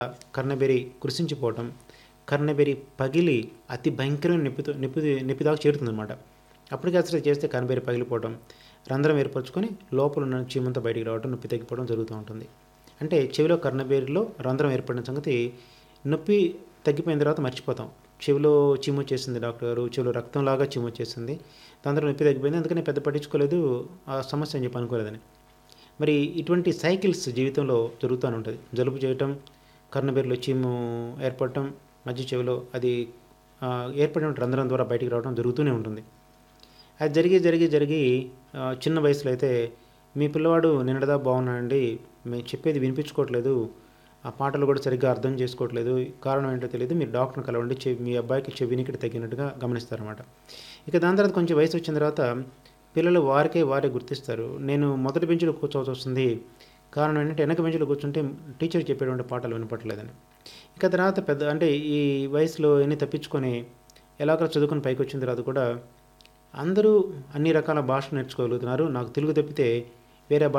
కర్ణబెరి కృషించిపోవటం కర్ణబెరి పగిలి అతి భయంకరమైన నొప్పితో నొప్పి నొప్పి దాకా చేరుతుందన్నమాట అప్పటికి అసలు చేస్తే కర్ణబెరి పగిలిపోవడం రంధ్రం ఏర్పరచుకొని లోపల ఉన్న చీమంతా బయటికి రావడం నొప్పి తగ్గిపోవడం జరుగుతూ ఉంటుంది అంటే చెవిలో కర్ణబేరిలో రంధ్రం ఏర్పడిన సంగతి నొప్పి తగ్గిపోయిన తర్వాత మర్చిపోతాం చెవిలో చీము వచ్చేసింది డాక్టర్ గారు చెవిలో రక్తంలాగా చీము వచ్చేసింది దాని తర్వాత నొప్పి తగ్గిపోయింది అందుకని పెద్ద పట్టించుకోలేదు ఆ సమస్య అని చెప్పి అనుకోలేదని మరి ఇటువంటి సైకిల్స్ జీవితంలో జరుగుతూనే ఉంటుంది జలుబు చేయటం కర్ణబేరులో చీము ఏర్పడటం మధ్య చెవిలో అది ఆ, ఏర్పడిన రంధ్రం ద్వారా బయటికి రావడం జరుగుతూనే ఉంటుంది అది జరిగి జరిగి జరిగి ఆ, చిన్న వయసులో అయితే మీ పిల్లవాడు నిన్నటిదా బాగున్నాడండి మేము చెప్పేది వినిపించుకోవట్లేదు ఆ పాటలు కూడా సరిగ్గా అర్థం చేసుకోవట్లేదు కారణం ఏంటో తెలియదు మీరు డాక్టర్ని కలవండి చెవి మీ అబ్బాయికి చెవి వినికిడి తగ్గినట్టుగా గమనిస్తారన్నమాట ఇక దాని తర్వాత కొంచెం వయసు వచ్చిన తర్వాత పిల్లలు వారికే వారే గుర్తిస్తారు నేను మొదటి బెంచ్లో కూర్చోవలసి వస్తుంది కారణం ఏంటంటే వెనక బెంచ్లో కూర్చుంటే టీచర్ చెప్పేటువంటి పాటలు వినపట్లేదని ఇక తర్వాత పెద్ద అంటే ఈ వయసులో ఎన్ని తప్పించుకొని ఎలాగో చదువుకొని పైకి వచ్చిన తర్వాత కూడా అందరూ అన్ని రకాల భాషలు నేర్చుకోగలుగుతున్నారు నాకు తెలుగు తప్పితే వేరే భాష